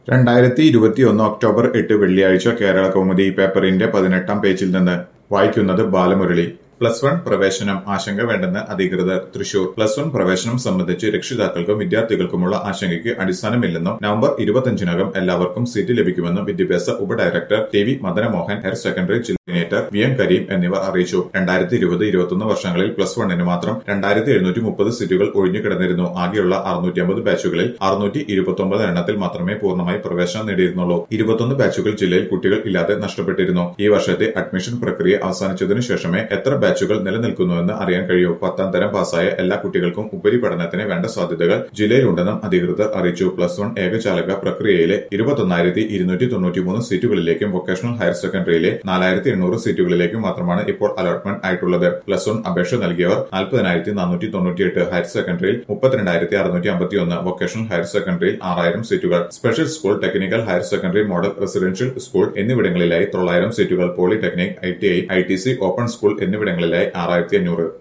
രണ്ടായിരത്തി ഇരുപത്തിയൊന്ന് ഒക്ടോബർ എട്ട് വെള്ളിയാഴ്ച കേരള കൗമുദി പേപ്പറിന്റെ പതിനെട്ടാം പേജിൽ നിന്ന് വായിക്കുന്നത് ബാലമുരളി പ്ലസ് വൺ പ്രവേശനം ആശങ്ക വേണ്ടെന്ന് അധികൃതർ തൃശൂർ പ്ലസ് വൺ പ്രവേശനം സംബന്ധിച്ച് രക്ഷിതാക്കൾക്കും വിദ്യാർത്ഥികൾക്കുമുള്ള ആശങ്കയ്ക്ക് അടിസ്ഥാനമില്ലെന്നും നവംബർ ഇരുപത്തിയഞ്ചിനകം എല്ലാവർക്കും സീറ്റ് ലഭിക്കുമെന്നും വിദ്യാഭ്യാസ ഉപഡയറക്ടർ T V Madanamohan higher secondary ജില്ലേറ്റർ വി എം കരീം എന്നിവർ അറിയിച്ചു രണ്ടായിരത്തി ഇരുപത് ഇരുപത്തൊന്ന് വർഷങ്ങളിൽ പ്ലസ് വണ്ണിന് മാത്രം രണ്ടായിരത്തി എഴുന്നൂറ്റി മുപ്പത് സീറ്റുകൾ ഒഴിഞ്ഞുകിടന്നിരുന്നു ആകെയുള്ള അറുന്നൂറ്റി അമ്പത് ബാച്ചുകളിൽ അറുന്നൂറ്റി ഇരുപത്തൊമ്പത് എണ്ണത്തിൽ മാത്രമേ പൂർണ്ണമായി പ്രവേശനം നേടിയിരുന്നുള്ളൂ ഇരുപത്തൊന്ന് ബാച്ചുകൾ ജില്ലയിൽ കുട്ടികൾ ഇല്ലാതെ നഷ്ടപ്പെട്ടിരുന്നു ഈ വർഷത്തെ അഡ്മിഷൻ പ്രക്രിയ അവസാനിച്ചതിനു ശേഷമേ എത്ര ബാച്ചുകൾ നിലനിൽക്കുന്നുവെന്ന് അറിയാൻ കഴിയൂ പത്താം തരം പാസ്സായ എല്ലാ കുട്ടികൾക്കും ഉപരിപഠനത്തിന് വേണ്ട സാധ്യതകൾ ജില്ലയിലുണ്ടെന്നും അധികൃതർ അറിയിച്ചു പ്ലസ് വൺ ഏകജാലക പ്രക്രിയയിലെ ഇരുപത്തൊന്നായിരത്തി ഇരുന്നൂറ്റി തൊണ്ണൂറ്റിമൂന്ന് സീറ്റുകളിലേക്കും വൊക്കേഷണൽ ഹയർ സെക്കൻഡറിയിലെ നാലായിരത്തി എണ്ണൂറ് സീറ്റുകളിലേക്കും മാത്രമാണ് ഇപ്പോൾ അലോട്ട്മെന്റ് ആയിട്ടുള്ളത് പ്ലസ് വൺ അപേക്ഷ നൽകിയവർ നാൽപ്പതിനായിരത്തി നാനൂറ്റി തൊണ്ണൂറ്റിയെട്ട് ഹയർ സെക്കൻഡറിയിൽ മുപ്പത്തിരണ്ടായിരത്തി അറുന്നൂറ്റി അമ്പത്തിയൊന്ന് വൊക്കേഷണൽ ഹയർ സെക്കൻഡറിയിൽ ആറായിരം സീറ്റുകൾ special school technical higher secondary model residential school എന്നിവിടങ്ങളിലായി തൊള്ളായിരം സീറ്റുകൾ polytechnic I T I I T C open school എന്നിവിടങ്ങളിലായി ആറായിരത്തി അഞ്ഞൂറ്